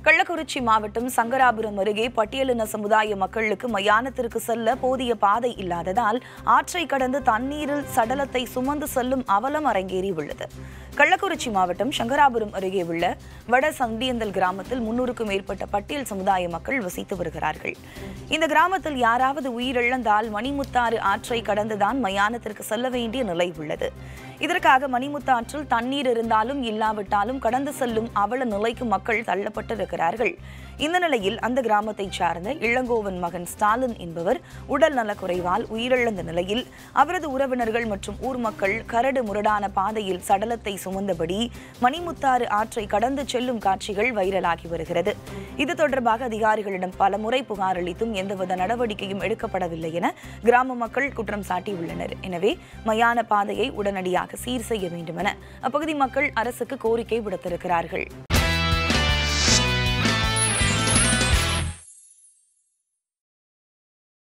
கள்ளக்குறிச்சி மாவட்டம் சங்கராபுரம் அருகே பட்டியலின சமுதாய மக்களுக்கு மயானத்திற்கு செல்ல போதிய பாதை இல்லாததால் ஆற்றை கடந்து தண்ணீரில் சடலத்தை சுமந்து செல்லும் அவலம் அரங்கேறி உள்ளது கள்ளக்குறிச்சி மாவட்டம் சங்கராபுரம் அருகே உள்ள வட சண்டியந்தல் கிராமத்தில் முன்னூறுக்கும் மேற்பட்ட பட்டியல் சமுதாய மக்கள் வசித்து வருகிறார்கள் இந்த கிராமத்தில் யாராவது உயிரிழந்தால் மணிமுத்தாறு ஆற்றை கடந்துதான் மயானத்திற்கு செல்ல வேண்டிய நிலை உள்ளது இதற்காக மணிமுத்தாற்றில் தண்ணீர் இருந்தாலும் இல்லாவிட்டாலும் கடந்து செல்லும் அவல நிலைக்கு மக்கள் தள்ளப்பட்டிருக்கிறார்கள் இந்த நிலையில் அந்த கிராமத்தைச் சார்ந்த இளங்கோவன் மகன் ஸ்டாலின் என்பவர் உடல் நலக்குறைவால் உயிரிழந்த நிலையில் அவரது உறவினர்கள் மற்றும் ஊர் மக்கள் கரடு முரடான பாதையில் சடலத்தை சுமந்தபடி மணிமுத்தாறு ஆற்றை கடந்து செல்லும் காட்சிகள் வைரலாகி வருகிறது இது தொடர்பாக அதிகாரிகளிடம் பலமுறை புகார் அளித்தும் எந்தவித நடவடிக்கையும் எடுக்கப்படவில்லை என கிராம மக்கள் குற்றம் சாட்டியுள்ளனர் எனவே மயான பாதையை உடனடியாக சீர் செய்ய வேண்டும் என அப்பகுதி மக்கள் அரசுக்கு கோரிக்கை விடுத்திருக்கிறார்கள்